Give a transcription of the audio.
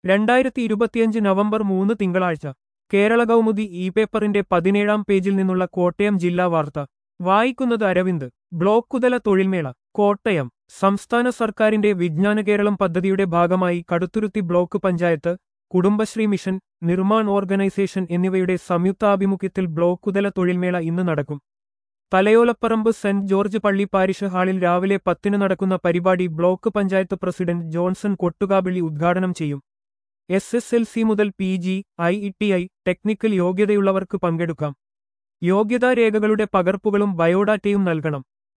രണ്ടായിരത്തി ഇരുപത്തിയഞ്ച് നവംബർ മൂന്ന് തിങ്കളാഴ്ച കേരള കൗമുദി ഇ പേപ്പറിന്റെ പതിനേഴാം പേജിൽ നിന്നുള്ള കോട്ടയം ജില്ലാ വാർത്ത വായിക്കുന്നത് അരവിന്ദ് ബ്ലോക്കുതല തൊഴിൽമേള കോട്ടയം സംസ്ഥാന സർക്കാരിന്റെ വിജ്ഞാന കേരളം പദ്ധതിയുടെ ഭാഗമായി Kaduthuruthy block panchayat Kudumbashree mission Nirman organisation എന്നിവയുടെ സംയുക്താഭിമുഖ്യത്തിൽ ബ്ലോക്കുതല തൊഴിൽമേള ഇന്ന് നടക്കും തലയോലപ്പറമ്പ് സെന്റ് ജോർജ് പള്ളി പാരിഷ് ഹാളിൽ രാവിലെ പത്തിന് നടക്കുന്ന പരിപാടി block panchayat president Johnson Kottukappally ഉദ്ഘാടനം ചെയ്യും എസ് എസ് എൽ സി മുതൽ P G I E T I technical യോഗ്യതയുള്ളവർക്ക് പങ്കെടുക്കാം യോഗ്യതാ രേഖകളുടെ പകർപ്പുകളും ബയോഡാറ്റയും നൽകണം